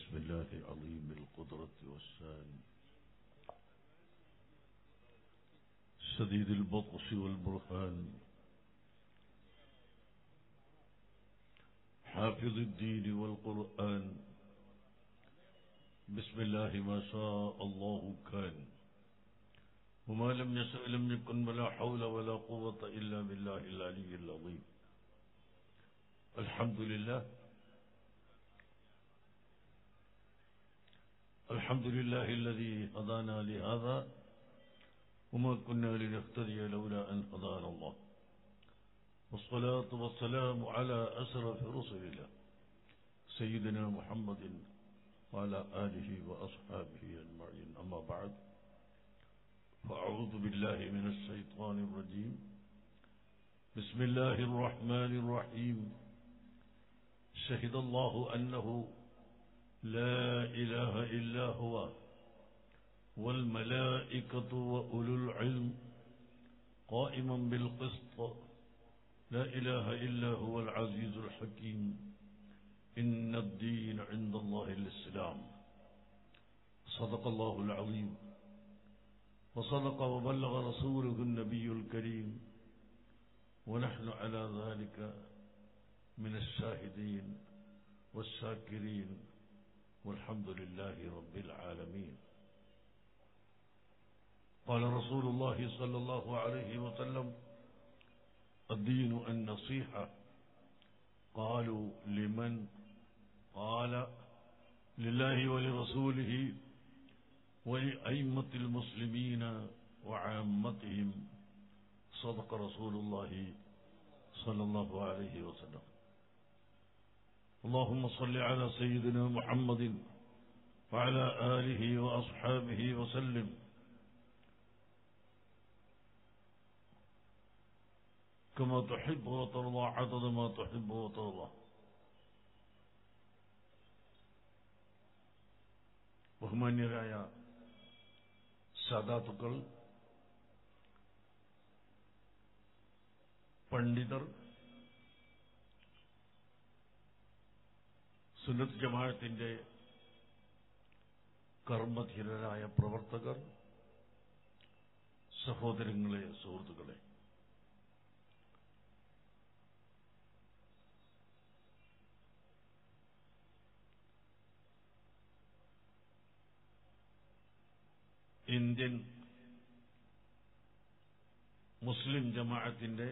بسم الله عظيم القدرة والسان شديد البطش والبرهان حافظ الدين والقرآن بسم الله ما شاء الله كان وما لم يشأ لم يكن ولا حول ولا قوة إلا بالله العلي العظيم الحمد لله الحمد لله الذي هدانا لهذا وما كنا لنهتدي لولا أن هدانا الله والصلاة والسلام على أشرف رسل الله سيدنا محمد وعلى آله وأصحابه أجمعين أما بعد فأعوذ بالله من الشيطان الرجيم بسم الله الرحمن الرحيم شهد الله أنه لا إله إلا هو والملائكة وأولو العلم قائما بالقسط لا إله إلا هو العزيز الحكيم إن الدين عند الله الإسلام صدق الله العظيم وصدق وبلغ رسوله النبي الكريم ونحن على ذلك من الشاهدين والشاكرين والحمد لله رب العالمين قال رسول الله صلى الله عليه وسلم الدين النصيحة قالوا لمن قال لله ولرسوله ولأئمة المسلمين وعامتهم صدق رسول الله صلى الله عليه وسلم اللهم صل على سيدنا محمد وعلى آله وأصحابه وسلم كما تحب وترضى عدد ما تحب وترضى ബഹുമാന്യരായ സാദാത്തുക്കൾ പണ്ഡിതർ സുന്നത്ത് ജമാഅത്തിന്റെ കർമ്മധീരരായ പ്രവർത്തകർ സഹോദരങ്ങളെ സുഹൃത്തുക്കളെ ഇന്ത്യൻ മുസ്ലിം ജമാഅത്തിന്റെ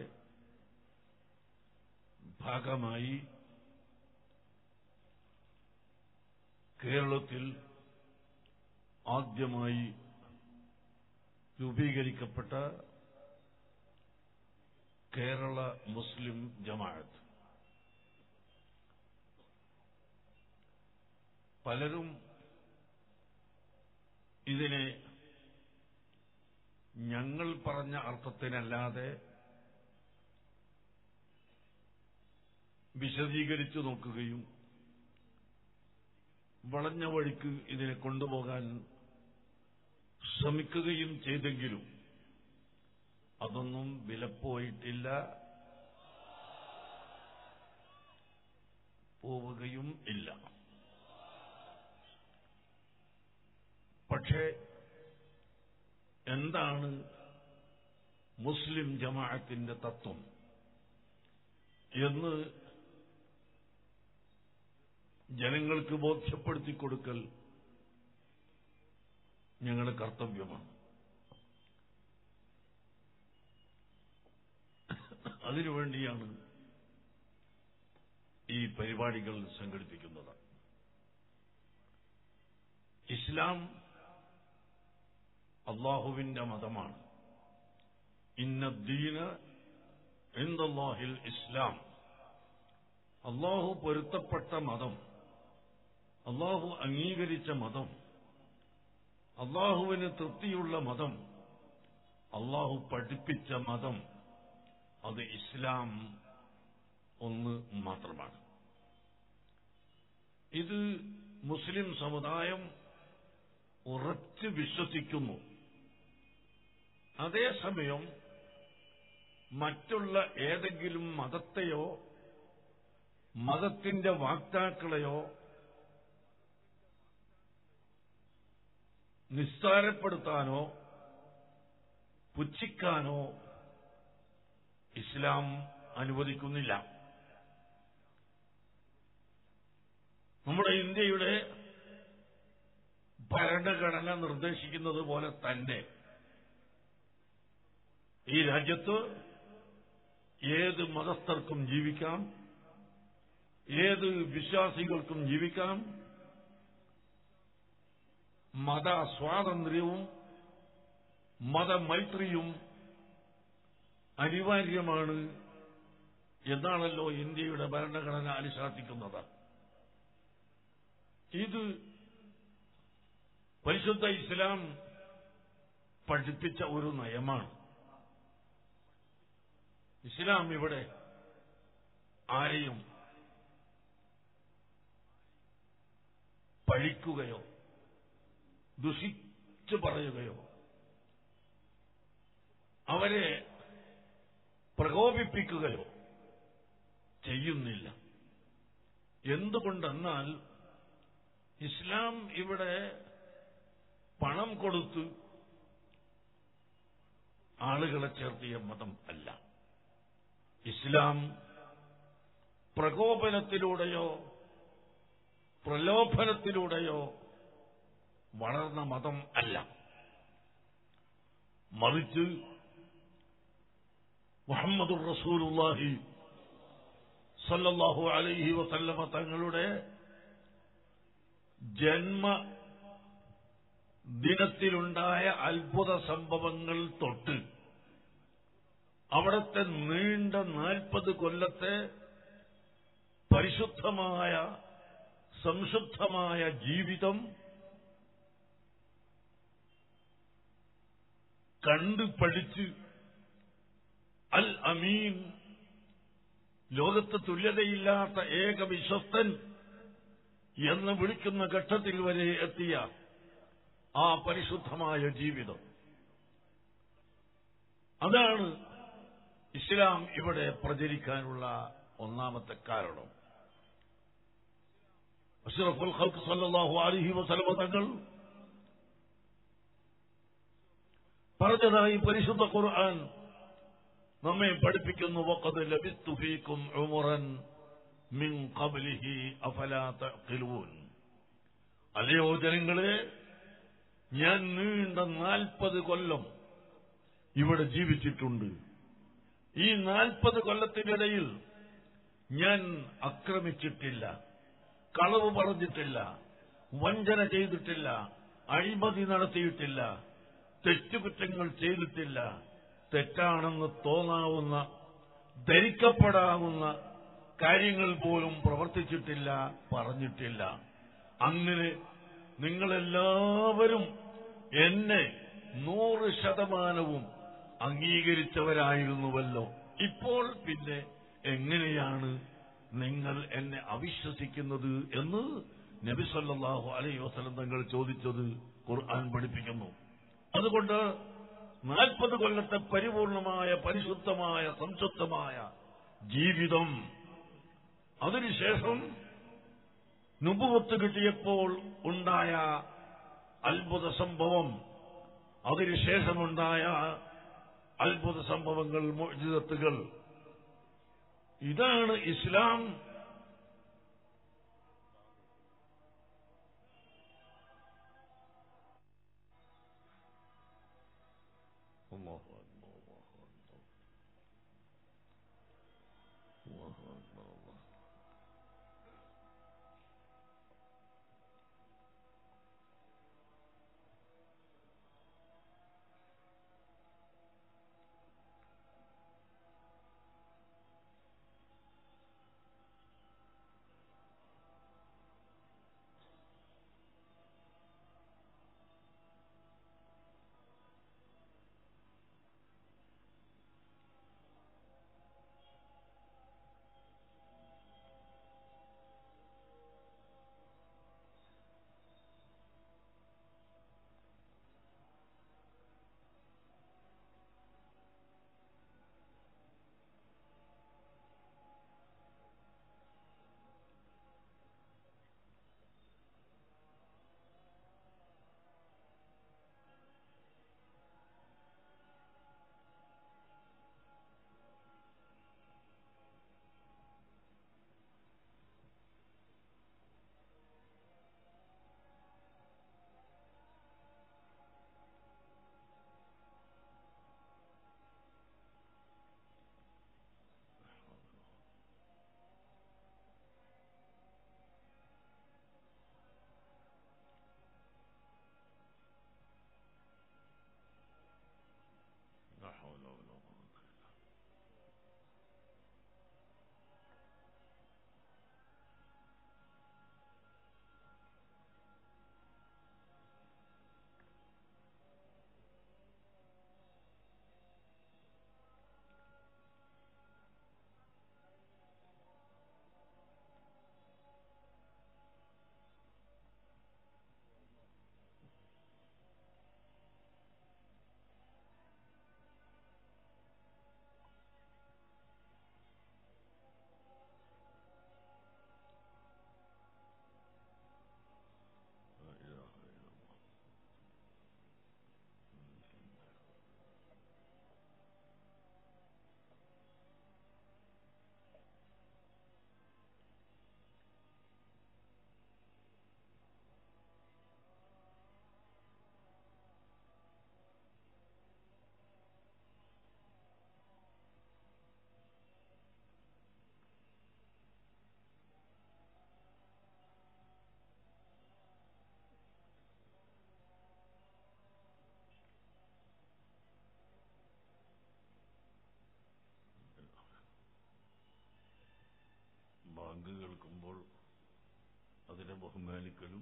ഭാഗമായി കേരളത്തിൽ ആദ്യമായി രൂപീകരിക്കപ്പെട്ട കേരള മുസ്ലിം ജമാഅത്ത് പലരും ഇതിനെ ഞങ്ങൾ പറഞ്ഞ അർത്ഥത്തിനല്ലാതെ വിശദീകരിച്ചു നോക്കുകയും വളഞ്ഞ വഴിക്ക് ഇതിനെ കൊണ്ടുപോകാൻ ശ്രമിക്കുകയും ചെയ്തെങ്കിലും അതൊന്നും വിലപ്പോയിട്ടില്ല പോവുകയും ഇല്ല പക്ഷേ എന്താണ് മുസ്ലിം ജമാഅത്തിന്റെ തത്വം എന്ന് ജനങ്ങൾക്ക് ബോധ്യപ്പെടുത്തി കൊടുക്കൽ ഞങ്ങളുടെ കർത്തവ്യമാണ് അതിനുവേണ്ടിയാണ് ഈ പരിപാടികൾ സംഘടിപ്പിക്കുന്നത് ഇസ്ലാം അള്ളാഹുവിന്റെ മതമാണ് ഇന്നദ്ദീന് ഇന്ദാഹിൽ ഇസ്ലാം അള്ളാഹു പൊരുത്തപ്പെട്ട മതം അള്ളാഹു അംഗീകരിച്ച മതം അള്ളാഹുവിന് തൃപ്തിയുള്ള മതം അള്ളാഹു പഠിപ്പിച്ച മതം അത് ഇസ്ലാം ഒന്ന് മാത്രമാണ് ഇത് മുസ്ലിം സമുദായം ഉറച്ചു വിശ്വസിക്കുന്നു അതേസമയം മറ്റുള്ള ഏതെങ്കിലും മതത്തെയോ മതത്തിന്റെ വാക്താക്കളെയോ നിസ്സാരപ്പെടുത്താനോ പുച്ഛിക്കാനോ ഇസ്ലാം അനുവദിക്കുന്നില്ല നമ്മുടെ ഇന്ത്യയുടെ ഭരണഘടന നിർദ്ദേശിക്കുന്നത് പോലെ തന്നെ ഈ രാജ്യത്ത് ഏത് മതസ്ഥർക്കും ജീവിക്കാം ഏത് വിശ്വാസികൾക്കും ജീവിക്കാം മതസ്വാതന്ത്ര്യവും മതമൈത്രിയും അനിവാര്യമാണ് എന്നാണല്ലോ ഇന്ത്യയുടെ ഭരണഘടന അനുശാസിക്കുന്നത് ഇത് പരിശുദ്ധ ഇസ്ലാം പഠിപ്പിച്ച ഒരു നയമാണ് ഇസ്ലാം ഇവിടെ ആരെയും പഴിക്കുകയോ ദുഷിച്ചു പറയുകയോ അവരെ പ്രകോപിപ്പിക്കുകയോ ചെയ്യുന്നില്ല എന്തുകൊണ്ടെന്നാൽ ഇസ്ലാം ഇവിടെ പണം കൊടുത്ത് ആളുകളെ ചേർത്തിയ മതം അല്ല ഇസ്ലാം പ്രകോപനത്തിലൂടെയോ പ്രലോഭനത്തിലൂടെയോ വളർന്ന മതം അല്ല മറിച്ച് മുഹമ്മദുർ റസൂലുള്ളാഹി സല്ലല്ലാഹു അലൈഹി വസല്ലമ തങ്ങളുടെ ജന്മ ദിനത്തിലുണ്ടായ അത്ഭുത സംഭവങ്ങൾ തൊട്ട് അവിടുത്തെ നീണ്ട നാൽപ്പത് കൊല്ലത്തെ പരിശുദ്ധമായ സംശുദ്ധമായ ജീവിതം കണ്ടു പഠിച്ച് അൽ അമീൻ ലോകത്ത് തുല്യതയില്ലാത്ത ഏക വിശ്വസ്തൻ എന്ന് വിളിക്കുന്ന ഘട്ടത്തിൽ വരെ എത്തിയ ആ പരിശുദ്ധമായ ജീവിതം അതാണ് ഇസ്ലാം ഇവിടെ പ്രചരിക്കാനുള്ള ഒന്നാമത്തെ കാരണം അഷ്റഫുൽ ഖൽഖ് സല്ലല്ലാഹു അലൈഹി വസല്ലമ തങ്ങൾ പറഞ്ഞതായി പരിശുദ്ധ ഖുർആൻ നമ്മെ പഠിപ്പിക്കുന്നു വഖദ് ലബിസ്തു ഫീകും ഉമറൻ മിൻ ഖബ്ലിഹി അഫലാ തഖിലൂൻ അല്ലയോ ജനങ്ങളെ ഞാൻ നീണ്ട നാൽപ്പത് കൊല്ലം ഇവിടെ ജീവിച്ചിട്ടുണ്ട് ഈ നാൽപ്പത് കൊല്ലത്തിനിടയിൽ ഞാൻ അക്രമിച്ചിട്ടില്ല കളവ് പറഞ്ഞിട്ടില്ല വഞ്ചന ചെയ്തിട്ടില്ല അഴിമതി നടത്തിയിട്ടില്ല തെറ്റുകുറ്റങ്ങൾ ചെയ്തിട്ടില്ല തെറ്റാണെന്ന് തോന്നാവുന്ന ധരിക്കപ്പെടാവുന്ന കാര്യങ്ങൾ പോലും പ്രവർത്തിച്ചിട്ടില്ല പറഞ്ഞിട്ടില്ല അങ്ങനെ നിങ്ങളെല്ലാവരും എന്നെ നൂറ് ശതമാനവും അംഗീകരിച്ചവരായിരുന്നുവല്ലോ ഇപ്പോൾ പിന്നെ എങ്ങനെയാണ് നിങ്ങൾ എന്നെ അവിശ്വസിക്കുന്നത് എന്ന് നബി സല്ലല്ലാഹു അലൈഹി വസല്ലം തങ്ങൾ ചോദിച്ചത് ഖുർആൻ പഠിപ്പിക്കുന്നു അതുകൊണ്ട് നാൽപ്പത് കൊല്ലത്തെ പരിപൂർണമായ പരിശുദ്ധമായ സംശുദ്ധമായ ജീവിതം അതിനുശേഷം നുപുവത്ത് കിട്ടിയപ്പോൾ ഉണ്ടായ അത്ഭുത സംഭവം അതിനുശേഷമുണ്ടായ അത്ഭുത സംഭവങ്ങൾ മോചിതത്തുകൾ ഇതാണ് ഇസ്ലാം അല്ലാഹു അക്ബർ അല്ലാഹു അക്ബർ അല്ലാഹു അക്ബർ അല്ലാഹു ബാങ്ക് കേൾക്കുമ്പോൾ അതിനെ ബഹുമാനിക്കലും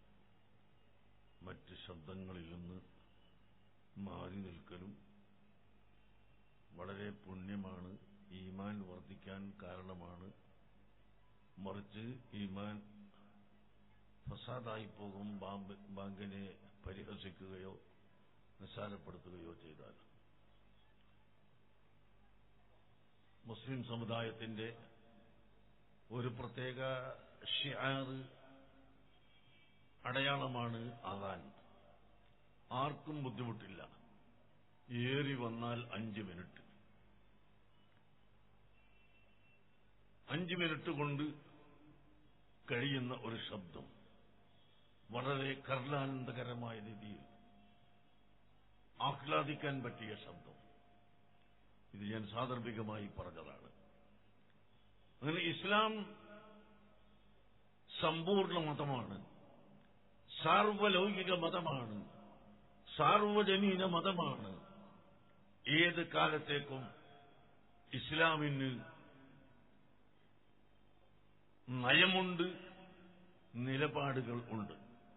മറ്റ് ശബ്ദങ്ങളിൽ നിന്ന് മാറി നിൽക്കലും വളരെ പുണ്യമാണ് ഈമാൻ വർദ്ധിക്കാൻ കാരണമാണ് മറിച്ച് ഈമാൻ ഫസാദായി പോകും ബാമ്പ് ബാങ്കിനെ പരിഹസിക്കുകയോ നിസ്സാരപ്പെടുത്തുകയോ ചെയ്താൽ മുസ്ലിം സമുദായത്തിന്റെ ഒരു പ്രത്യേക ഷിയാർ അടയാളമാണ് അതാൻ ആർക്കും ബുദ്ധിമുട്ടില്ല ഏറി വന്നാൽ അഞ്ച് മിനിറ്റ് അഞ്ച് മിനിറ്റ് കൊണ്ട് കഴിയുന്ന ഒരു ശബ്ദം വളരെ കർണാനന്ദകരമായ രീതിയിൽ ആഹ്ലാദിക്കാൻ പറ്റിയ ശബ്ദം ഇത് ഞാൻ സാദർഭികമായി പറഞ്ഞതാണ് അങ്ങനെ ഇസ്ലാം സമ്പൂർണ്ണ മതമാണ് സാർവലൗകിക മതമാണ് സാർവജനീന മതമാണ് ഏത് കാലത്തേക്കും ഇസ്ലാമിന് നയമുണ്ട് നിലപാടുകൾ ഉണ്ട്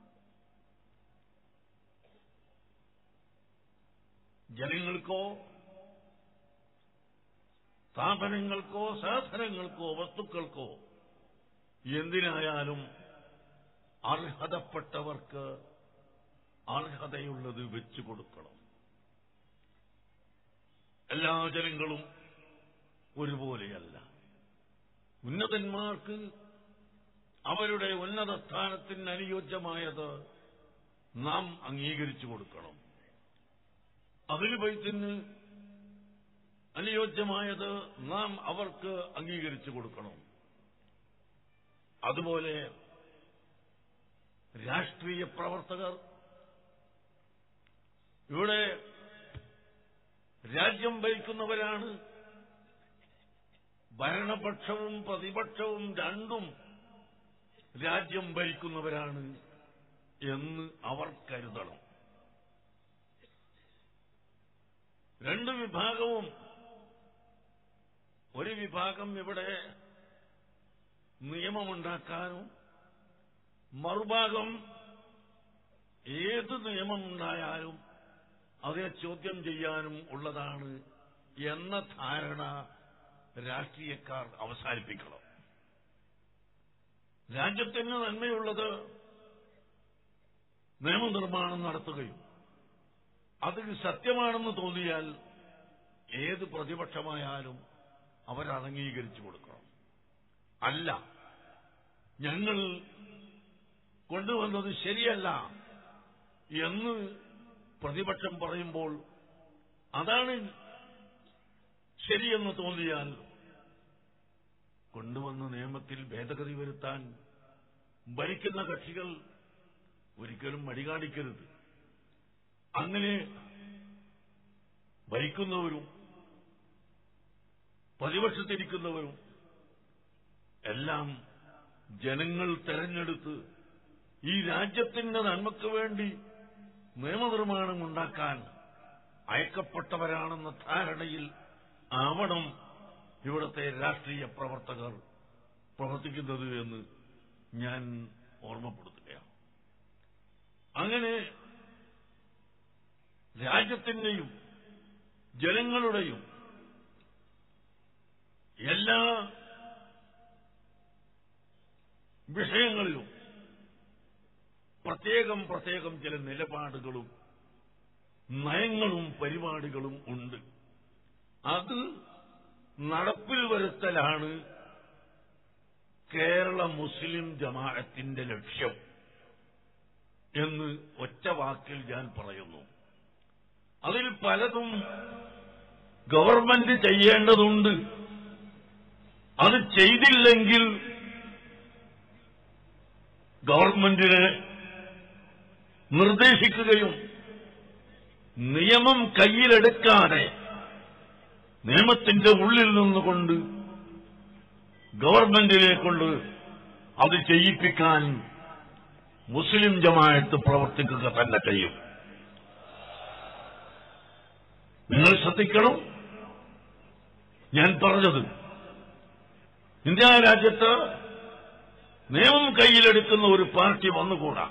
ജനങ്ങൾക്കോ സ്ഥാപനങ്ങൾക്കോ സാധനങ്ങൾക്കോ വസ്തുക്കൾക്കോ എന്തിനായാലും അർഹതപ്പെട്ടവർക്ക് അർഹതയുള്ളത് വെച്ചു കൊടുക്കണം എല്ലാ ജനങ്ങളും ഒരുപോലെയല്ല ഉന്നതന്മാർക്ക് അവരുടെ ഉന്നത സ്ഥാനത്തിന് അനുയോജ്യമായത് നാം അംഗീകരിച്ചു കൊടുക്കണം അതിന് പൈത്തിന് അനുയോജ്യമായത് നാം അവർക്ക് അംഗീകരിച്ചു കൊടുക്കണം അതുപോലെ രാഷ്ട്രീയ പ്രവർത്തകർ ഇവിടെ രാജ്യം ഭരിക്കുന്നവരാണ് ഭരണപക്ഷവും പ്രതിപക്ഷവും രണ്ടും രാജ്യം ഭരിക്കുന്നവരാണ് എന്ന് അവർ കരുതണം രണ്ട് വിഭാഗവും ഒരു വിഭാഗം ഇവിടെ നിയമമുണ്ടാക്കാനും മറുഭാഗം ഏത് നിയമമുണ്ടായാലും അതിനെ ചോദ്യം ചെയ്യാനും ഉള്ളതാണ് എന്ന ധാരണ രാഷ്ട്രീയക്കാർ അവസാനിപ്പിക്കണം രാജ്യത്തിന് നന്മയുള്ളത് നിയമനിർമ്മാണം നടത്തുകയും അത് സത്യമാണെന്ന് തോന്നിയാൽ ഏത് പ്രതിപക്ഷമായാലും അവരത് അംഗീകരിച്ചു കൊടുക്കണം അല്ല ഞങ്ങൾ കൊണ്ടുവന്നത് ശരിയല്ല എന്ന് പ്രതിപക്ഷം പറയുമ്പോൾ അതാണ് ശരിയെന്ന് തോന്നിയാൽ കൊണ്ടുവന്ന നിയമത്തിൽ ഭേദഗതി വരുത്താൻ ഭരിക്കുന്ന കക്ഷികൾ ഒരിക്കലും മടി കാണിക്കരുത് അങ്ങനെ ഭരിക്കുന്നവരും പ്രതിപക്ഷത്തിരിക്കുന്നവരും എല്ലാം ജനങ്ങൾ തെരഞ്ഞെടുത്ത് ഈ രാജ്യത്തിന്റെ നന്മയ്ക്ക് വേണ്ടി നിയമനിർമ്മാണം ഉണ്ടാക്കാൻ അയക്കപ്പെട്ടവരാണെന്ന ധാരണയിൽ ആവണം ഇവിടുത്തെ രാഷ്ട്രീയ പ്രവർത്തകർ പ്രവർത്തിക്കുന്നത് എന്ന് ഞാൻ ഓർമ്മപ്പെടുത്തുകയാണ് അങ്ങനെ രാജ്യത്തിന്റെയും ജനങ്ങളുടെയും എല്ലാ വിഷയങ്ങളിലും പ്രത്യേകം പ്രത്യേകം ചില നിലപാടുകളും നയങ്ങളും പരിപാടികളും ഉണ്ട് അത് നടപ്പിൽ വരുത്തലാണ് കേരള മുസ്ലിം ജമാഅത്തിന്റെ ലക്ഷ്യം എന്ന് ഒറ്റ വാക്കിൽ ഞാൻ പറയുന്നു അതിൽ പലതും ഗവൺമെന്റ് ചെയ്യേണ്ടതുണ്ട് അത് ചെയ്തില്ലെങ്കിൽ ഗവൺമെന്റിനെ നിർദ്ദേശിക്കുകയും നിയമം കയ്യിലെടുക്കാതെ നിയമത്തിന്റെ ഉള്ളിൽ നിന്നുകൊണ്ട് ഗവൺമെന്റിനെ കൊണ്ട് അത് ചെയ്യിപ്പിക്കാൻ മുസ്ലിം ജമാഅത്ത് പ്രവർത്തിക്കുക തന്നെ ചെയ്യും നിങ്ങൾ ശ്രദ്ധിക്കണം ഞാൻ പറഞ്ഞത് ഇന്ത്യ രാജ്യത്ത് നിയമം കയ്യിലെടുക്കുന്ന ഒരു പാർട്ടി വന്നുകൂടാ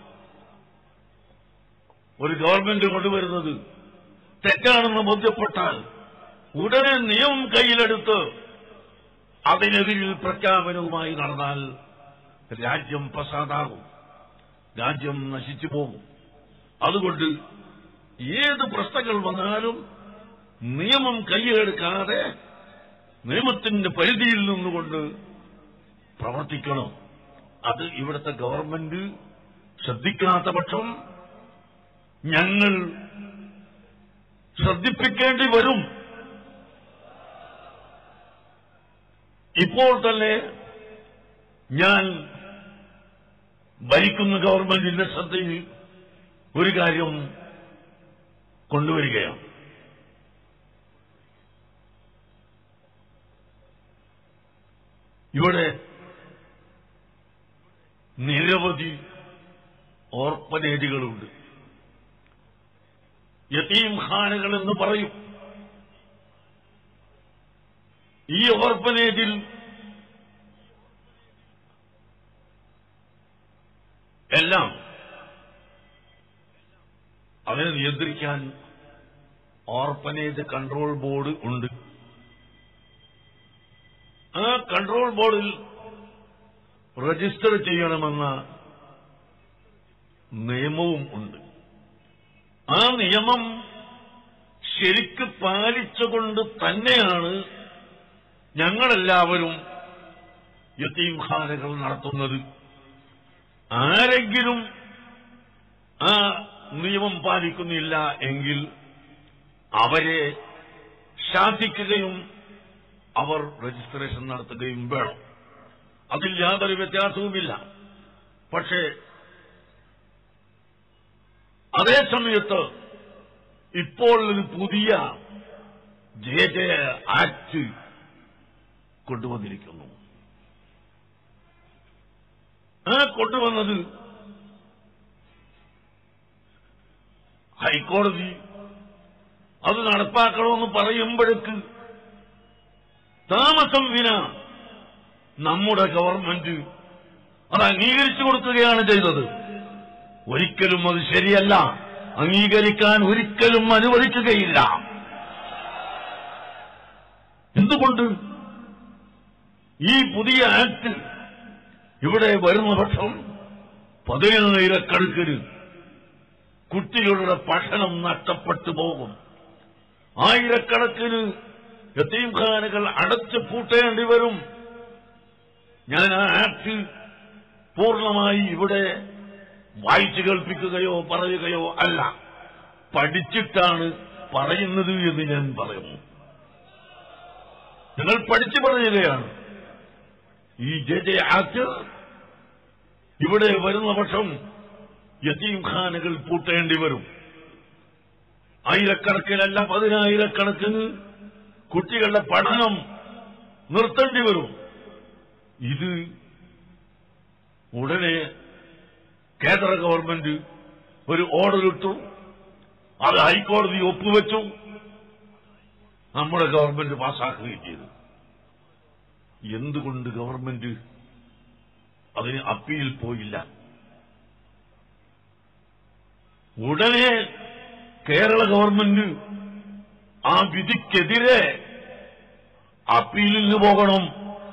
ഒരു ഗവൺമെന്റ് കൊണ്ടുവരുന്നത് തെറ്റാണെന്ന് ബോധ്യപ്പെട്ടാൽ ഉടനെ നിയമം കയ്യിലെടുത്ത് അതിനെതിരിൽ പ്രഖ്യാപനവുമായി നടന്നാൽ രാജ്യം പ്രസാദാകും രാജ്യം നശിച്ചു പോകും അതുകൊണ്ട് ഏത് പ്രശ്നങ്ങൾ വന്നാലും നിയമം കയ്യിലെടുക്കാതെ നിയമത്തിന്റെ പരിധിയിൽ നിന്നുകൊണ്ട് പ്രവർത്തിക്കണം അത് ഇവിടുത്തെ ഗവൺമെന്റ് ശ്രദ്ധിക്കാത്ത പക്ഷം ഞങ്ങൾ ശ്രദ്ധിപ്പിക്കേണ്ടി വരും ഇപ്പോൾ തന്നെ ഞാൻ ഭരിക്കുന്ന ഗവൺമെന്റിന്റെ ശ്രദ്ധയിൽ ഒരു കാര്യം കൊണ്ടുവരികയാണ് ഇവിടെ നിരവധി ഓർപ്പനേജുകളുണ്ട് യതീം ഖാനുകൾ എന്ന് പറയും ഈ ഓർപ്പനേജിൽ എല്ലാം അവരെ നിയന്ത്രിക്കാൻ ഓർപ്പനേജ് കൺട്രോൾ ബോർഡ് ഉണ്ട് ആ കൺട്രോൾ ബോർഡിൽ രജിസ്റ്റർ ചെയ്യണമെന്ന നിയമവും ഉണ്ട് ആ നിയമം ശരിക്ക് പാലിച്ചുകൊണ്ട് തന്നെയാണ് ഞങ്ങളെല്ലാവരും യത്തീംഖാനകൾ നടത്തുന്നത് ആരെങ്കിലും ആ നിയമം പാലിക്കുന്നില്ല എങ്കിൽ അവരെ ശാസിക്കുകയും അവർ രജിസ്ട്രേഷൻ നടത്തുകയും വേണം അതിൽ യാതൊരു വ്യത്യാസവുമില്ല പക്ഷേ അതേ സമയത്ത് ഇപ്പോൾ ഒരു പുതിയ ജെ ജെ ആക്ട് കൊണ്ടുവന്നിരിക്കുന്നു ആ കൊണ്ടുവന്നത് ഹൈക്കോടതി അത് നടപ്പാക്കണമെന്ന് പറയുമ്പോഴേക്ക് താമസം വിന നമ്മുടെ ഗവൺമെന്റ് അത് അംഗീകരിച്ചു കൊടുക്കുകയാണ് ചെയ്തത് ഒരിക്കലും അത് ശരിയല്ല അംഗീകരിക്കാൻ ഒരിക്കലും അനുവദിക്കുകയില്ല എന്തുകൊണ്ട് ഈ പുതിയ ആക്ട് ഇവിടെ വരുന്ന പക്ഷം പതിനായിരക്കണക്കിന് കുട്ടികളുടെ പഠനം നഷ്ടപ്പെട്ടു പോകും ആയിരക്കണക്കിന് യത്തീംഖാനുകൾ അടച്ചു പൂട്ടേണ്ടി വരും ഞാൻ ആ ആക്ട് പൂർണ്ണമായി ഇവിടെ വായിച്ചു കേൾപ്പിക്കുകയോ പറയുകയോ അല്ല പഠിച്ചിട്ടാണ് പറയുന്നത് എന്ന് ഞാൻ പറയുന്നു ഞങ്ങൾ പഠിച്ചു പറയുകയാണ് ഈ ജെ ജെ ആക്ട് ഇവിടെ വരുന്ന പക്ഷം യത്തീംഖാനുകൾ പൂട്ടേണ്ടി വരും ആയിരക്കണക്കിനല്ല പതിനായിരക്കണക്കിന് കുട്ടികളുടെ പഠനം നിർത്തേണ്ടി വരും ഇത് ഉടനെ കേന്ദ്ര ഗവൺമെന്റ് ഒരു ഓർഡർ ഇട്ടു അത് ഹൈക്കോടതി ഒപ്പുവെച്ചു നമ്മുടെ ഗവൺമെന്റ് പാസ്സാക്കുകയും ചെയ്തു എന്തുകൊണ്ട് ഗവൺമെന്റ് അതിന് അപ്പീൽ പോയില്ല ഉടനെ കേരള ഗവൺമെന്റ് ആ വിധിക്കെതിരെ അപ്പീലിന് പോകണം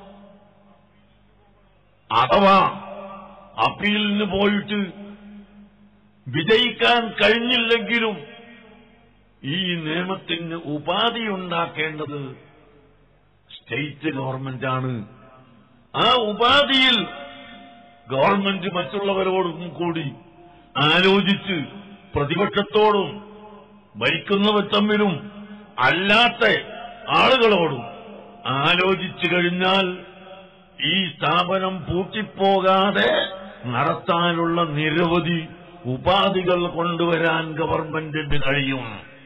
അഥവാ അപ്പീലിന് പോയിട്ട് വിജയിക്കാൻ കഴിഞ്ഞില്ലെങ്കിലും ഈ നിയമത്തിന് ഉപാധി ഉണ്ടാക്കേണ്ടത് സ്റ്റേറ്റ് ഗവൺമെന്റാണ് ആ ഉപാധിയിൽ ഗവൺമെന്റ് മറ്റുള്ളവരോടും കൂടി ആലോചിച്ച് പ്രതിപക്ഷത്തോടും ഭരിക്കുന്നവർ തമ്മിലും അല്ലാത്ത ആളുകളോടും ആലോചിച്ചു കഴിഞ്ഞാൽ ഈ സ്ഥാപനം പൂട്ടിപ്പോകാതെ നടത്താനുള്ള നിരവധി ഉപാധികൾ കൊണ്ടുവരാൻ ഗവൺമെന്റിന് കഴിയും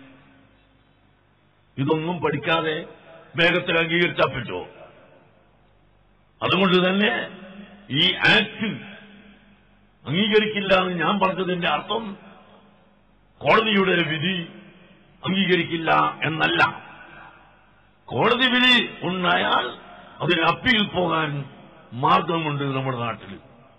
ഇതൊന്നും പഠിക്കാതെ വേഗത്തിൽ അംഗീകരിച്ചാൽ പറ്റുമോ അതുകൊണ്ട് തന്നെ ഈ ആക്ട് അംഗീകരിക്കില്ല എന്ന് ഞാൻ പറഞ്ഞതിന്റെ അർത്ഥം കോടതിയുടെ വിധി അംഗീകരിക്കില്ല എന്നല്ല കോടതി വിധി ഉണ്ടായാൽ അതിന് അപ്പീൽ പോകാൻ മാർഗമുണ്ട് നമ്മുടെ നാട്ടിൽ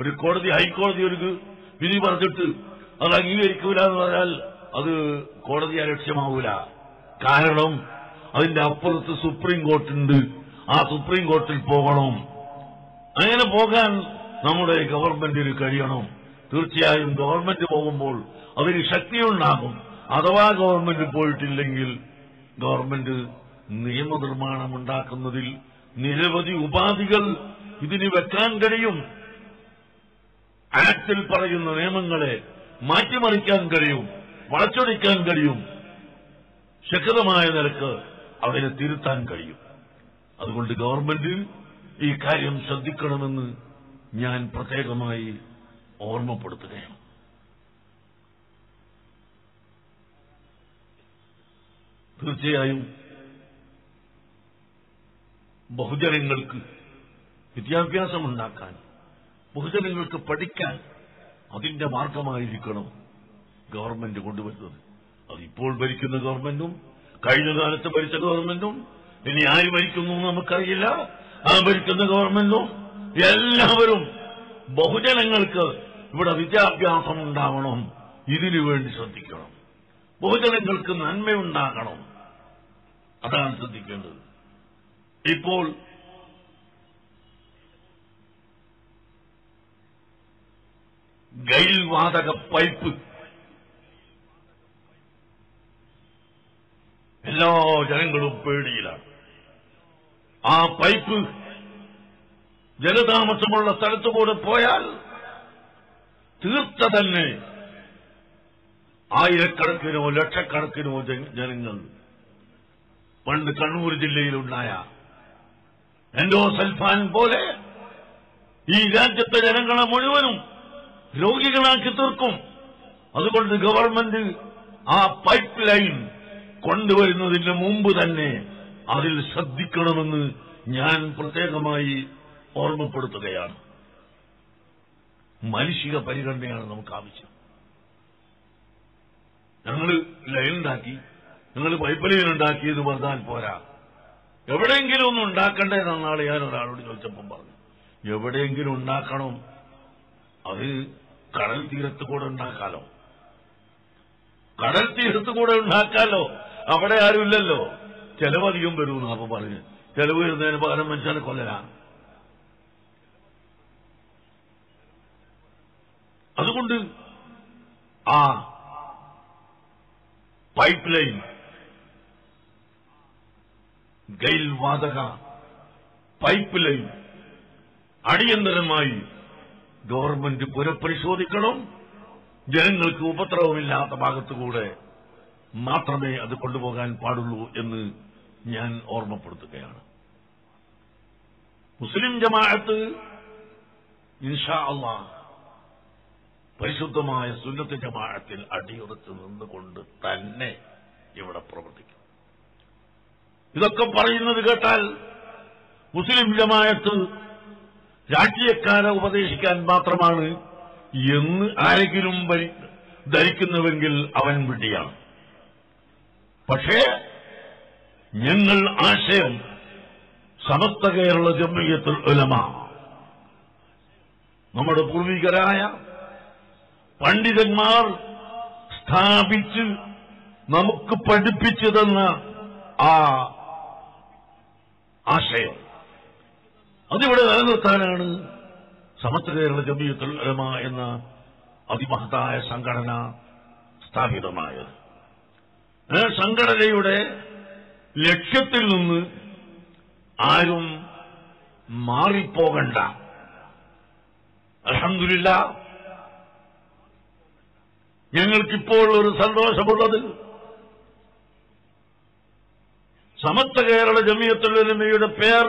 ഒരു കോടതി ഹൈക്കോടതി ഒരു വിധി പറഞ്ഞിട്ട് അത് അംഗീകരിക്കൂല എന്ന് പറഞ്ഞാൽ അത് കോടതി അലക്ഷ്യമാവൂല കാരണം അതിന്റെ അപ്പുറത്ത് സുപ്രീം കോർട്ടുണ്ട് ആ സുപ്രീം കോർട്ടിൽ പോകണം അങ്ങനെ പോകാൻ നമ്മുടെ ഗവൺമെന്റിന് കഴിയണം തീർച്ചയായും ഗവൺമെന്റ് പോകുമ്പോൾ അതിന് ശക്തിയുണ്ടാകും അഥവാ ഗവൺമെന്റ് പോയിട്ടില്ലെങ്കിൽ ഗവൺമെന്റ് നിയമനിർമ്മാണം ഉണ്ടാക്കുന്നതിൽ നിരവധി ഉപാധികൾ ഇതിന് വെക്കാൻ കഴിയും ആക്ടിൽ പറയുന്ന നിയമങ്ങളെ മാറ്റിമറിക്കാൻ കഴിയും വളച്ചൊടിക്കാൻ കഴിയും ശക്തമായ നിലക്ക് അവരെ തിരുത്താൻ കഴിയും അതുകൊണ്ട് ഗവൺമെന്റ് ഈ കാര്യം ശ്രദ്ധിക്കണമെന്ന് ഞാൻ പ്രത്യേകമായി ഓർമ്മപ്പെടുത്തുകയാണ് തീർച്ചയായും ബഹുജനങ്ങൾക്ക് വിദ്യാഭ്യാസമുണ്ടാക്കാൻ ബഹുജനങ്ങൾക്ക് പഠിക്കാൻ അതിന്റെ മാർഗമായിരിക്കണം ഗവൺമെന്റ് കൊണ്ടുവരുന്നത് അതിപ്പോൾ ഭരിക്കുന്ന ഗവൺമെന്റും കഴിഞ്ഞ കാലത്ത് ഭരിച്ച ഗവൺമെന്റും ഇനി ആര് ഭരിക്കുന്നു എന്ന് നമുക്കറിയില്ല ആ ഭരിക്കുന്ന ഗവൺമെന്റും എല്ലാവരും ബഹുജനങ്ങൾക്ക് ഇവിടെ വിദ്യാഭ്യാസം ഉണ്ടാവണം ഇതിനു വേണ്ടി ശ്രദ്ധിക്കണം ബഹുജനങ്ങൾക്ക് നന്മയുണ്ടാകണം അതാണ് ശ്രദ്ധിക്കേണ്ടത് ഇപ്പോൾ ഗൈൽ വാതക പൈപ്പ് എല്ലാ ജനങ്ങളും പേടിയിലാണ് ആ പൈപ്പ് ജനതാമസമുള്ള സ്ഥലത്തുകൂടെ പോയാൽ തീർത്ത തന്നെ ആയിരക്കണക്കിനോ ലക്ഷക്കണക്കിനോ ജന- ജനങ്ങൾ പണ്ട് കണ്ണൂർ ജില്ലയിലുണ്ടായ എൻഡോസൽഫാൻ പോലെ ഈ രാജ്യത്തെ ജനങ്ങളെ മുഴുവനും രോഗികളാക്കി തീർക്കും അതുകൊണ്ട് ഗവൺമെന്റ് ആ പൈപ്പ് ലൈൻ കൊണ്ടുവരുന്നതിന് മുമ്പ് തന്നെ അതിൽ ശ്രദ്ധിക്കണമെന്ന് ഞാൻ പ്രത്യേകമായി ഓർമ്മപ്പെടുത്തുകയാണ് മാനുഷിക പരിഗണനയാണ് നമുക്ക് ആവശ്യം ഞങ്ങൾ ലൈൻ ഉണ്ടാക്കി ഞങ്ങൾ പൈപ്പ് ലൈൻ ഉണ്ടാക്കി എന്ന് പറഞ്ഞാൽ പോരാ എവിടെയെങ്കിലും ഒന്ന് ഉണ്ടാക്കണ്ടേ എന്നാണ് ഞാൻ ഒരാളോട് ചോദിച്ചപ്പം പറഞ്ഞു എവിടെയെങ്കിലും ഉണ്ടാക്കണം അത് കടൽ തീരത്ത് കൂടെ ഉണ്ടാക്കാലോ കടൽ തീരത്ത് കൂടെ ഉണ്ടാക്കാലോ അവിടെ ആരുമില്ലല്ലോ ചെലവധികം വരുമെന്ന് അപ്പൊ പറഞ്ഞു ചെലവ് വരുന്നതിന് പകരം മനുഷ്യനെ കൊല്ലലാ അതുകൊണ്ട് ആ പൈപ്പ് ലൈൻ ഗൈൽ വാതക പൈപ്പ് ലൈൻ അടിയന്തരമായി ഗവൺമെന്റ് പുനഃപരിശോധിക്കണം ജനങ്ങൾക്ക് ഉപദ്രവമില്ലാത്ത ഭാഗത്തുകൂടെ മാത്രമേ അത് കൊണ്ടുപോകാൻ പാടുള്ളൂ എന്ന് ഞാൻ ഓർമ്മപ്പെടുത്തുകയാണ് മുസ്ലിം ജമാഅത്ത് ഇൻഷാ അള്ളാ പരിശുദ്ധമായ സുന്നത്ത് ജമാഅത്തിൽ അടിയുറച്ച് നിന്നുകൊണ്ട് തന്നെ ഇവിടെ പ്രവർത്തിക്കും ഇതൊക്കെ പറയുന്നത് കേട്ടാൽ മുസ്ലിം ജമാഅത്ത് രാഷ്ട്രീയക്കാരെ ഉപദേശിക്കാൻ മാത്രമാണ് എന്ന് ആരെങ്കിലും ഭരി- ധരിക്കുന്നുവെങ്കിൽ അവൻ വിട്ടിയാണ് പക്ഷേ ഞങ്ങൾ ആശയം സമസ്ത കേരള ജമ്മിയത്തുൽ ഉലമ നമ്മുടെ പൂർവികരായ പണ്ഡിതന്മാർ സ്ഥാപിച്ച് നമുക്ക് പഠിപ്പിച്ചു തന്ന ആ ആശയം അതിവിടെ നിലനിർത്താനാണ് സമസ്ത കേരള ജമീയത്തുൽ ഉലമ എന്ന അതിമഹത്തായ സംഘടന സ്ഥാപിതമായത് ആ സംഘടനയുടെ ലക്ഷ്യത്തിൽ നിന്ന് ആരും മാറിപ്പോകണ്ട അലഹമില്ല ഞങ്ങൾക്കിപ്പോൾ ഒരു സന്തോഷമുള്ളത് സമസ്ത കേരള ജമിയത്തുലമയുടെ പേർ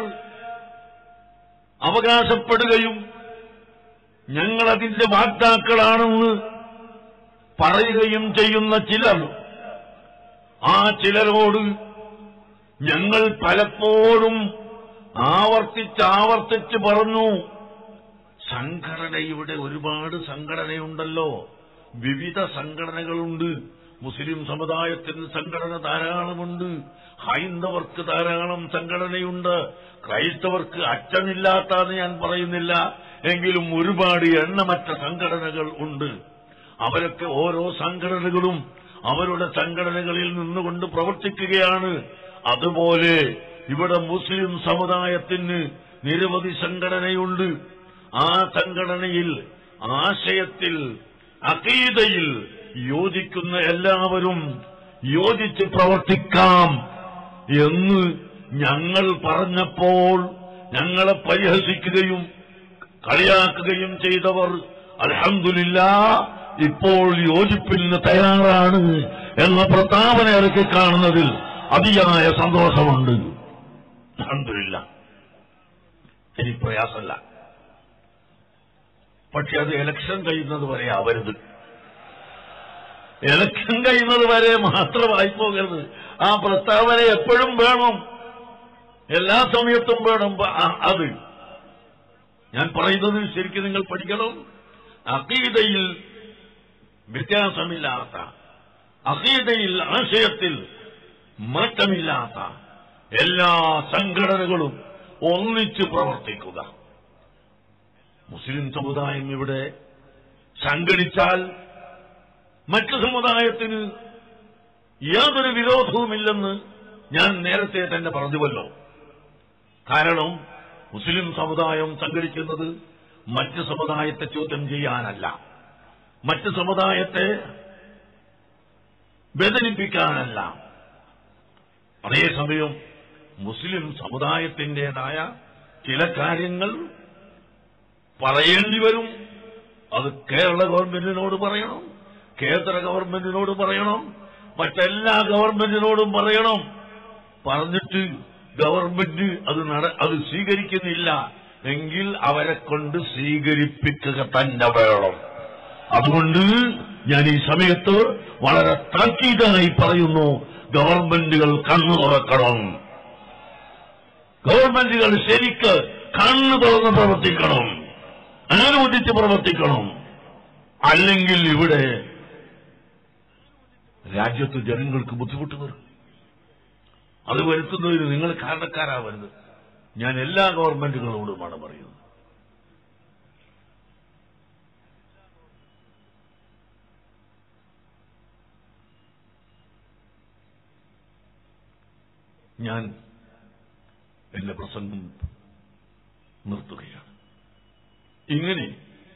അവകാശപ്പെടുകയും ഞങ്ങളതിന്റെ വാക്താക്കളാണെന്ന് പറയുകയും ചെയ്യുന്ന ചിലർ ആ ചിലരോട് ഞങ്ങൾ പലപ്പോഴും ആവർത്തിച്ചാവർത്തിച്ച് പറഞ്ഞു സംഘടനയുടെ ഒരുപാട് സംഘടനയുണ്ടല്ലോ വിവിധ സംഘടനകളുണ്ട് മുസ്ലിം സമുദായത്തിന് സംഘടന ധാരാളമുണ്ട് ഹൈന്ദവർക്ക് ധാരാളം സംഘടനയുണ്ട് ക്രൈസ്തവർക്ക് അച്ഛനില്ലാത്തതെന്ന് ഞാൻ പറയുന്നില്ല എങ്കിലും ഒരുപാട് എണ്ണമറ്റ സംഘടനകൾ ഉണ്ട് അവരൊക്കെ ഓരോ സംഘടനകളും അവരുടെ സംഘടനകളിൽ നിന്നുകൊണ്ട് പ്രവർത്തിക്കുകയാണ് അതുപോലെ ഇവിടെ മുസ്ലിം സമുദായത്തിന് നിരവധി സംഘടനയുണ്ട് ആ സംഘടനയിൽ ആശയത്തിൽ അകീതയിൽ യോജിക്കുന്ന എല്ലാവരും യോജിച്ച് പ്രവർത്തിക്കാം എന്ന് ഞങ്ങൾ പറഞ്ഞപ്പോൾ ഞങ്ങളെ പരിഹസിക്കുകയും കളിയാക്കുകയും ചെയ്തവർ അലഹമില്ല ഇപ്പോൾ യോജിപ്പിന് തയ്യാറാണ് എന്ന പ്രസ്താവന ഇറക്കി കാണുന്നതിൽ അതിയായ സന്തോഷമുണ്ട് അലഹമില്ല എനിക്ക് പ്രയാസമല്ല പക്ഷെ അത് ഇലക്ഷൻ കഴിയുന്നത് വരെ ആവരുത് ഇലക്ഷൻ കഴിയുന്നത് വരെ മാത്രമായി പോകരുത് ആ പ്രസ്താവന എപ്പോഴും വേണം എല്ലാ സമയത്തും വേണം ആ- അത് ഞാൻ പറയുന്നത് ശരിക്കും നിങ്ങൾ പഠിക്കണം അഖീദയിൽ വ്യത്യാസമില്ലാത്ത അഖീദയിൽ ആശയത്തിൽ മാറ്റമില്ലാത്ത എല്ലാ സംഘടനകളും ഒന്നിച്ച് പ്രവർത്തിക്കുക മുസ്ലിം സമുദായം ഇവിടെ സംഘടിച്ചാൽ മറ്റു സമുദായത്തിന് യാതൊരു വിരോധവുമില്ലെന്ന് ഞാൻ നേരത്തെ തന്നെ പറഞ്ഞുവല്ലോ കാരണം മുസ്ലിം സമുദായം സംഘടിക്കുന്നത് മറ്റ് സമുദായത്തെ ചോദ്യം ചെയ്യാനല്ല മറ്റ് സമുദായത്തെ വേദനിപ്പിക്കാനല്ല അതേസമയം മുസ്ലിം സമുദായത്തിൻ്റെതായ ചില കാര്യങ്ങൾ പറയേണ്ടി വരും അത് കേരള ഗവൺമെന്റിനോട് പറയണം കേന്ദ്ര ഗവൺമെന്റിനോട് പറയണം മറ്റെല്ലാ ഗവൺമെന്റിനോടും പറയണം പറഞ്ഞിട്ട് ഗവൺമെന്റ് അത് നട അത് സ്വീകരിക്കുന്നില്ല എങ്കിൽ അവരെ കൊണ്ട് സ്വീകരിപ്പിക്കുക തന്നെ വേണം അതുകൊണ്ട് ഞാൻ ഈ സമയത്ത് വളരെ താക്കീതായി പറയുന്നു ഗവൺമെന്റുകൾ കണ്ണു തുറക്കണം ഗവൺമെന്റുകൾ ശരിക്ക് കണ്ണു തുറന്ന് പ്രവർത്തിക്കണം അനുവദിച്ച് പ്രവർത്തിക്കണം അല്ലെങ്കിൽ ഇവിടെ രാജ്യത്ത് ജനങ്ങൾക്ക് ബുദ്ധിമുട്ട് വരും അത് വരുത്തുന്നതിന് നിങ്ങൾ കാരണക്കാരാവരുത് ഞാൻ എല്ലാ ഗവൺമെന്റുകളോടുമാണ് പറയുന്നത് ഞാൻ എന്റെ പ്രസംഗം നിർത്തുകയാണ് ഇങ്ങനെ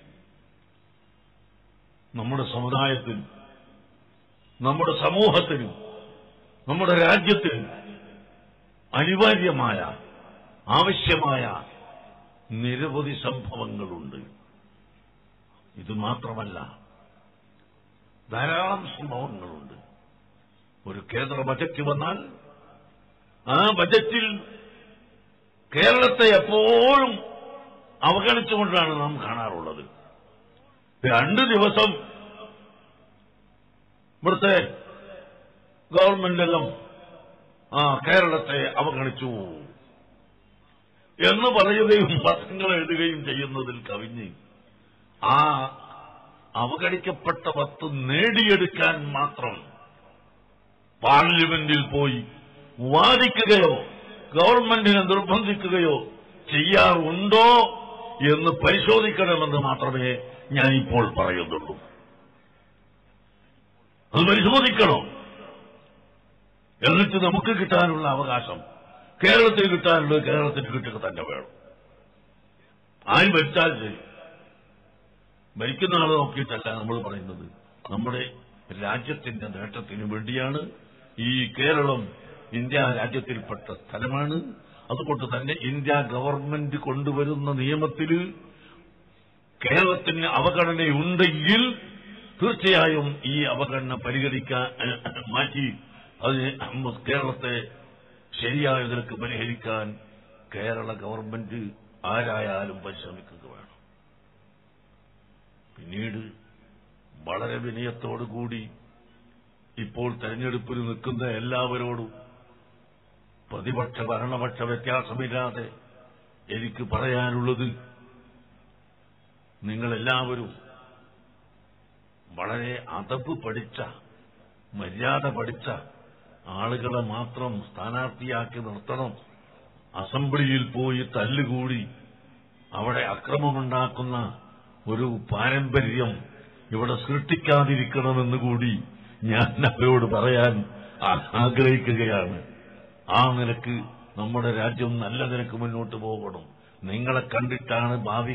നമ്മുടെ സമുദായത്തിനും നമ്മുടെ സമൂഹത്തിനും നമ്മുടെ രാജ്യത്തിനും അനിവാര്യമായ ആവശ്യമായ നിരവധി സംഭവങ്ങളുണ്ട് ഇത് മാത്രമല്ല ധാരാളം സംഭവങ്ങളുണ്ട് ഒരു കേന്ദ്ര ബജറ്റ് വന്നാൽ ആ ബജറ്റിൽ കേരളത്തെ എപ്പോഴും അവഗണിച്ചുകൊണ്ടാണ് നാം കാണാറുള്ളത് രണ്ട് ദിവസം ഇവിടുത്തെ ഗവൺമെന്റെല്ലാം ആ കേരളത്തെ അവഗണിച്ചു എന്ന് പറയുകയും പത്രങ്ങൾ എഴുതുകയും ചെയ്യുന്നതിൽ കവിഞ്ഞ് ആ അവഗണിക്കപ്പെട്ട പത്ത് നേടിയെടുക്കാൻ മാത്രം പാർലമെന്റിൽ പോയി വാദിക്കുകയോ ഗവൺമെന്റിനെ നിർബന്ധിക്കുകയോ ചെയ്യാറുണ്ടോ എന്ന് പരിശോധിക്കണമെന്ന് മാത്രമേ ഞാൻ ഇപ്പോൾ പറയുന്നുള്ളൂ അത് പരിശോധിക്കണം എന്നിട്ട് നമുക്ക് കിട്ടാനുള്ള അവകാശം കേരളത്തിൽ കിട്ടാനുള്ളത് കേരളത്തിന് കിട്ടുക തന്നെ വേണം ആര് ഭരിച്ചാൽ ശരി ഭരിക്കുന്ന ആളെ നോക്കിയിട്ടല്ല നമ്മൾ പറയുന്നത് നമ്മുടെ രാജ്യത്തിന്റെ നേട്ടത്തിന് വേണ്ടിയാണ് ഈ കേരളം ഇന്ത്യ രാജ്യത്തിൽപ്പെട്ട സ്ഥലമാണ് അതുകൊണ്ട് തന്നെ ഇന്ത്യ ഗവൺമെന്റ് കൊണ്ടുവരുന്ന നിയമത്തിൽ കേരളത്തിന് അവഗണനയുണ്ടെങ്കിൽ തീർച്ചയായും ഈ അവഗണന പരിഹരിക്കാൻ മാറ്റി അത് കേരളത്തെ ശരിയായ നിലക്ക് പരിഹരിക്കാൻ കേരള ഗവൺമെന്റ് ആരായാലും പരിശ്രമിക്കുക വേണം പിന്നീട് വളരെ വിനയത്തോടുകൂടി ഇപ്പോൾ തെരഞ്ഞെടുപ്പിൽ നിൽക്കുന്ന എല്ലാവരോടും പ്രതിപക്ഷ ഭരണപക്ഷ വ്യത്യാസമില്ലാതെ എനിക്ക് പറയാനുള്ളത് നിങ്ങളെല്ലാവരും വളരെ അതപ്പ് പഠിച്ച മര്യാദ പഠിച്ച ആളുകളെ മാത്രം സ്ഥാനാർത്ഥിയാക്കി നിർത്തണം അസംബ്ലിയിൽ പോയി തല്ലുകൂടി അവിടെ അക്രമമുണ്ടാക്കുന്ന ഒരു പാരമ്പര്യം ഇവിടെ സൃഷ്ടിക്കാതിരിക്കണമെന്ന് കൂടി ഞാൻ അവരോട് പറയാൻ ആ- ആഗ്രഹിക്കുകയാണ് ആ നിലക്ക് നമ്മുടെ രാജ്യം നല്ല നിലക്ക് മുന്നോട്ട് പോകണം നിങ്ങളെ കണ്ടിട്ടാണ് ഭാവി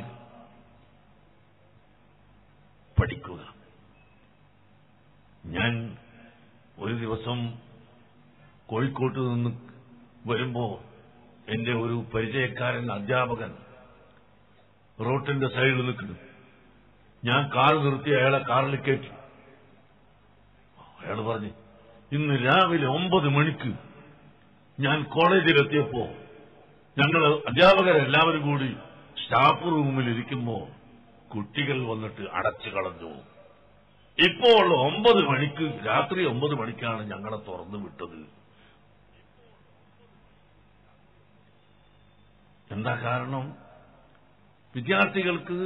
പഠിക്കുക ഞാൻ ഒരു ദിവസം കോഴിക്കോട്ട് നിന്ന് വരുമ്പോ എന്റെ ഒരു പരിചയക്കാരൻ അധ്യാപകൻ റോട്ടിന്റെ സൈഡിൽ നിൽക്കുന്നു ഞാൻ കാർ നിർത്തി അയാളെ കാറിൽ കയറ്റി അയാൾ പറഞ്ഞു ഇന്ന് രാവിലെ ഒമ്പത് മണിക്ക് ഞാൻ കോളേജിലെത്തിയപ്പോ ഞങ്ങൾ അധ്യാപകരെല്ലാവരും കൂടി സ്റ്റാഫ് റൂമിൽ ഇരിക്കുമ്പോ കുട്ടികൾ വന്നിട്ട് അടച്ചു കളഞ്ഞു ഇപ്പോൾ ഒമ്പത് മണിക്ക് രാത്രി ഒമ്പത് മണിക്കാണ് ഞങ്ങളെ തുറന്നു വിട്ടത് എന്താ കാരണം വിദ്യാർത്ഥികൾക്ക്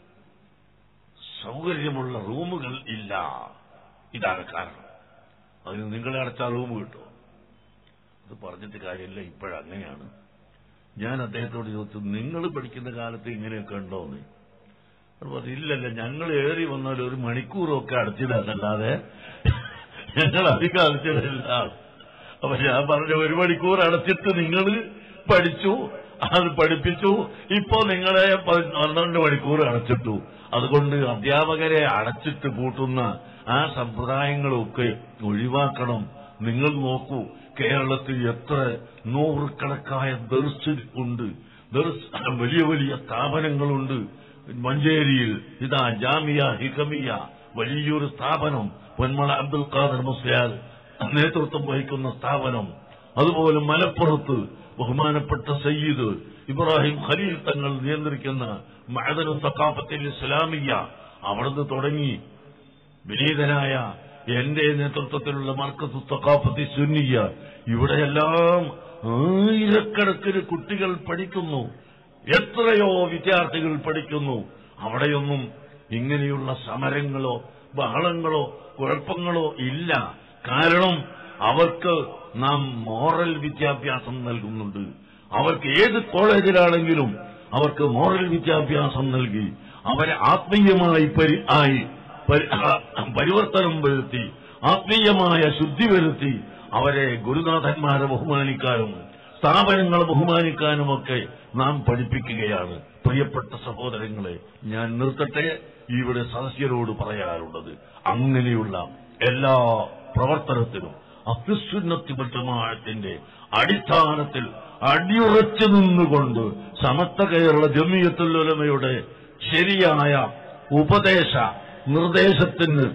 സൗകര്യമുള്ള റൂമുകൾ ഇല്ല ഇതാണ് കാരണം അതിന് നിങ്ങളെ അടച്ച റൂം കിട്ടുമോ അത് പറഞ്ഞിട്ട് കാര്യമില്ല ഇപ്പോഴങ്ങനെയാണ് ഞാൻ അദ്ദേഹത്തോട് ചോദിച്ചു നിങ്ങൾ പഠിക്കുന്ന കാലത്ത് ഇങ്ങനെയൊക്കെ ഉണ്ടോന്ന് അവർ പറഞ്ഞു ഇല്ലല്ല ഞങ്ങൾ ഏറി വന്നാൽ ഒരു മണിക്കൂറൊക്കെ അടച്ചിടാന്നല്ലാതെ ഞങ്ങൾ അധികം അടച്ചിടില്ല അപ്പൊ ഞാൻ പറഞ്ഞ ഒരു മണിക്കൂർ അടച്ചിട്ട് നിങ്ങൾ പഠിച്ചു അത് പഠിപ്പിച്ചു ഇപ്പോ നിങ്ങളെ പ- പന്ത്രണ്ട് മണിക്കൂർ അടച്ചിട്ടു അതുകൊണ്ട് അധ്യാപകരെ അടച്ചിട്ട് പൂട്ടുന്ന ആ സമ്പ്രദായങ്ങളൊക്കെ ഒഴിവാക്കണം നിങ്ങൾ നോക്കൂ കേരളത്തിൽ എത്ര നൂറുകണക്കായ ദർസ് ഉണ്ട് ദർസ് വലിയ വലിയ സ്ഥാപനങ്ങളുണ്ട് മഞ്ചേരിയിൽ ഇതാ ജാമിയ ഹിക്കമിയ വലിയൊരു സ്ഥാപനം പൊന്മള അബ്ദുൽ ഖാദർ മുസ്ലിയാർ നേതൃത്വം വഹിക്കുന്ന സ്ഥാപനം അതുപോലെ മലപ്പുറത്ത് ബഹുമാനപ്പെട്ട സയ്യിദ് ഇബ്രാഹിം ഖലീൽ തങ്ങൾ നിയന്ത്രിക്കുന്ന മഅദനു സഖാഫത്തിൽ ഇസ്ലാമിയ അവിടുന്ന് തുടങ്ങി വിനീതനായ എന്റെ നേതൃത്വത്തിലുള്ള മർക്കസ് സഖാഫത്തി സുന്നിയ ഇവിടെയെല്ലാം ആയിരക്കണക്കിന് കുട്ടികൾ പഠിക്കുന്നു എത്രയോ വിദ്യാർത്ഥികൾ പഠിക്കുന്നു അവിടെയൊന്നും ഇങ്ങനെയുള്ള സമരങ്ങളോ ബഹളങ്ങളോ കുഴപ്പങ്ങളോ ഇല്ല കാരണം അവർക്ക് നാം മോറൽ വിദ്യാഭ്യാസം നൽകുന്നുണ്ട് അവർക്ക് ഏത് കോളേജിലാണെങ്കിലും അവർക്ക് മോറൽ വിദ്യാഭ്യാസം നൽകി അവരെ ആത്മീയമായി പരി ആയി പരി- ആ, പരിവർത്തനം വരുത്തി ആത്മീയമായ ശുദ്ധി വരുത്തി അവരെ ഗുരുനാഥന്മാരെ ബഹുമാനിക്കാനും സ്ഥാപനങ്ങളെ ബഹുമാനിക്കാനുമൊക്കെ നാം പഠിപ്പിക്കുകയാണ് പ്രിയപ്പെട്ട സഹോദരങ്ങളെ ഞാൻ നിർത്തട്ടെ ഇവിടെ സദസ്യരോട് പറയാറുള്ളത് അങ്ങനെയുള്ള എല്ലാ പ്രവർത്തനത്തിലും അത്യുന്നത്തി ജമാഅത്തിന്റെ അടിസ്ഥാനത്തിൽ അടിയുറച്ചു നിന്നുകൊണ്ട് സമസ്ത കേരള ജമിയത്തുൽ ഉലമയുടെ ശരിയായ ഉപദേശ നിർദ്ദേശത്തിന്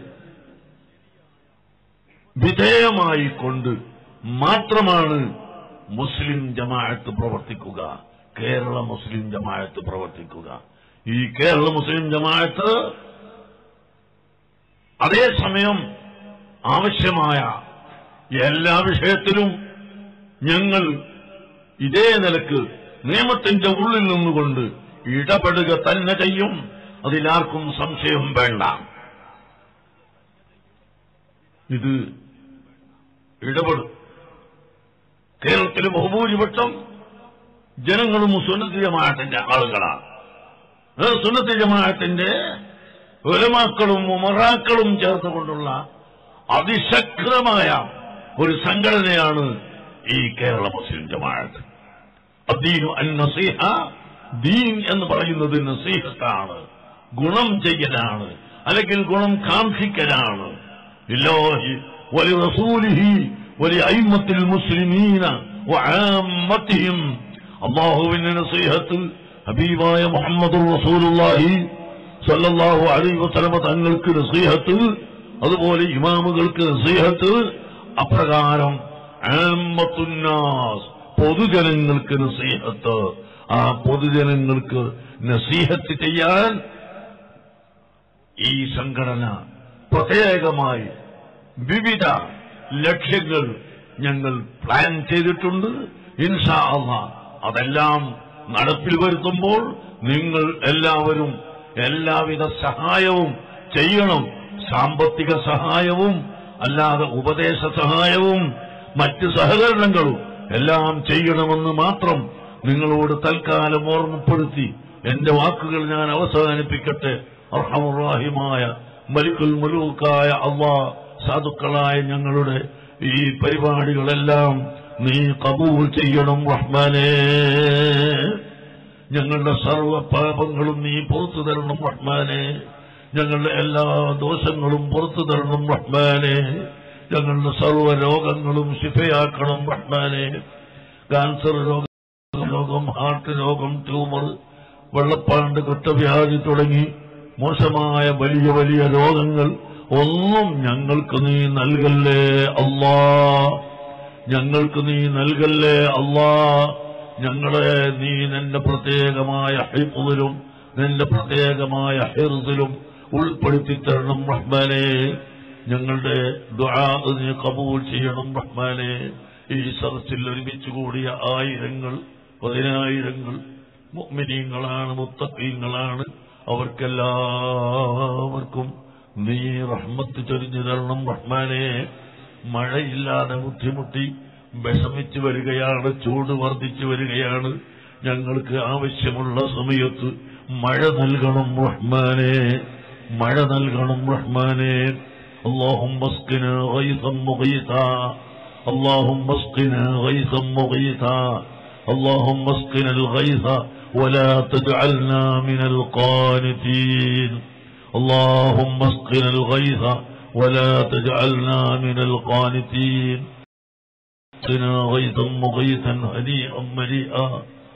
വിധേയമായി കൊണ്ട് മാത്രമാണ് മുസ്ലിം ജമാഅത്ത് പ്രവർത്തിക്കുക കേരള മുസ്ലിം ജമാഅത്ത് പ്രവർത്തിക്കുക ഈ കേരള മുസ്ലിം ജമാഅത്ത് അതേസമയം ആവശ്യമായ എല്ലാ വിഷയത്തിലും ഞങ്ങൾ ഇതേ നിലക്ക് നിയമത്തിന്റെ ഉള്ളിൽ നിന്നുകൊണ്ട് ഇടപെടുക തന്നെ ചെയ്യും അതിലാർക്കും സംശയം വേണ്ട ഇത് ഇടപെടും കേരളത്തിലെ ബഹുഭൂരിപക്ഷം ജനങ്ങളും സുന്നത്തി ജമാഅത്തിന്റെ ആളുകളാണ് അത് സുന്നത്തി ജമാഅത്തിന്റെ ഉലമാക്കളും ഉമറാക്കളും ചേർത്തുകൊണ്ടുള്ള അതിശക്തമായ ഒരു സംഘടനയാണ് ഈ കേരള മുസ്ലിം ജമാഅത്ത് അദ്ദീനു അൻ നസീഹ ദീൻ എന്ന് പറയുന്നത് നസീഹത്താണ് ഗുണം ചെയ്യലാണ് അല്ലെങ്കിൽ ഗുണം കാംക്ഷിക്കലാണ് ഇല്ലാഹി വലി റസൂലിഹി വലി അയിമത്തിൽ മുസ്ലിമീന വആമ്മത്തിഹിം അള്ളാഹുവിന്റെ നസീഹത്ത് ഹബീബായ മുഹമ്മദ് റസൂലുള്ളാഹി സല്ലല്ലാഹു അലൈഹി വസല്ലമ തങ്ങൾക്ക് നസീഹത്ത് അതുപോലെ ഇമാമുകൾക്ക് നസീഹത്ത് അപ്രകാരം ആമ്മത്തുന്നാസ് പൊതുജനങ്ങൾക്ക് നസീഹത്ത് ആ പൊതുജനങ്ങൾക്ക് നസീഹത്ത് ചെയ്യാൻ ഈ സംഘടന പ്രത്യേകമായി വിവിധ ലക്ഷ്യങ്ങൾ ഞങ്ങൾ പ്ലാൻ ചെയ്തിട്ടുണ്ട് ഇൻഷാ അള്ളാ അതെല്ലാം നടപ്പിൽ വരുത്തുമ്പോൾ നിങ്ങൾ എല്ലാവരും എല്ലാവിധ സഹായവും ചെയ്യണം സാമ്പത്തിക സഹായവും അല്ലാതെ ഉപദേശ സഹായവും മറ്റ് സഹകരണങ്ങളും എല്ലാം ചെയ്യണമെന്ന് മാത്രം നിങ്ങളോട് തൽക്കാലം ഓർമ്മപ്പെടുത്തി എന്റെ വാക്കുകൾ ഞാൻ അവസാനിപ്പിക്കട്ടെ അർഹമുറാഹിമായ മലിക്കുൽ മുലൂക്കായ അള്ളാ സാധുക്കളായ ഞങ്ങളുടെ ഈ പരിപാടികളെല്ലാം നീ കബൂൽ ചെയ്യണം റഹ്മാനേ ഞങ്ങളുടെ സർവ പാപങ്ങളും നീ പുറത്തു തരണം റഹ്മാനെ ഞങ്ങളുടെ എല്ലാ ദോഷങ്ങളും പുറത്തു തരണം റഹ്മാനെ ഞങ്ങളുടെ സർവ രോഗങ്ങളും ശിഫയാക്കണം റഹ്മാനെ ക്യാൻസർ രോഗം രോഗം ഹാർട്ട് രോഗം ട്യൂമർ വെള്ളപ്പാണ്ട് കുറ്റവ്യാധി തുടങ്ങി മോശമായ വലിയ വലിയ രോഗങ്ങൾ ഒന്നും ഞങ്ങൾക്ക് നീ നൽകല്ലേ അല്ലാ ഞങ്ങൾക്ക് നീ നൽകല്ലേ അല്ലാ ഞങ്ങളെ നീ നിന്റെ പ്രത്യേകമായ ഹിഫുവിലും നിന്റെ പ്രത്യേകമായ ഹിർസിലും ഉൾപ്പെടുത്തി തരണം റഹ്മാനെ ഞങ്ങളുടെ ദുആ നീ കബൂൽ ചെയ്യണം റഹ്മാനെ ഈ സദസ്സിൽ ഒരുമിച്ച് കൂടിയ ആയിരങ്ങൾ പതിനായിരങ്ങൾ മുഅ്മിനീങ്ങളാണ് മുത്തഖീങ്ങളാണ് അവർക്കെല്ലാവർക്കും നീ റഹ്മത്ത് ചൊരിഞ്ഞു തരണം റഹ്മാനെ മഴയില്ലാതെ ബുദ്ധിമുട്ടി വിഷമിച്ചു വരികയാണ് ചൂട് വർദ്ധിച്ചു വരികയാണ് ഞങ്ങൾക്ക് ആവശ്യമുള്ള സമയത്ത് മഴ നൽകണം റഹ്മാനെ മഴ നൽകണം റഹ്മാനെ اللهم اسقنا غيثا مغيثا اللهم اسقنا غيثا مغيثا اللهم اسقنا الغيث ولا تجعلنا من القانتين اللهم اسقنا الغيث ولا تجعلنا من القانتين اسقنا غيثا مغيثا هنيئا مليئا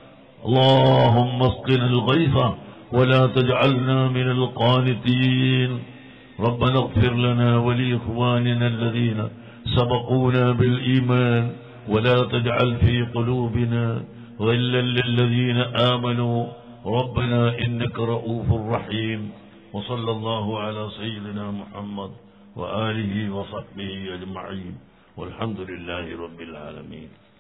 اللهم اسقنا الغيث ولا تجعلنا من القانتين ربنا اغفر لنا ولإخواننا الذين سبقونا بالإيمان ولا تجعل في قلوبنا غلا للذين آمنوا ربنا إنك رؤوف رحيم وصلى الله على سيدنا محمد وآله وصحبه أجمعين والحمد لله رب العالمين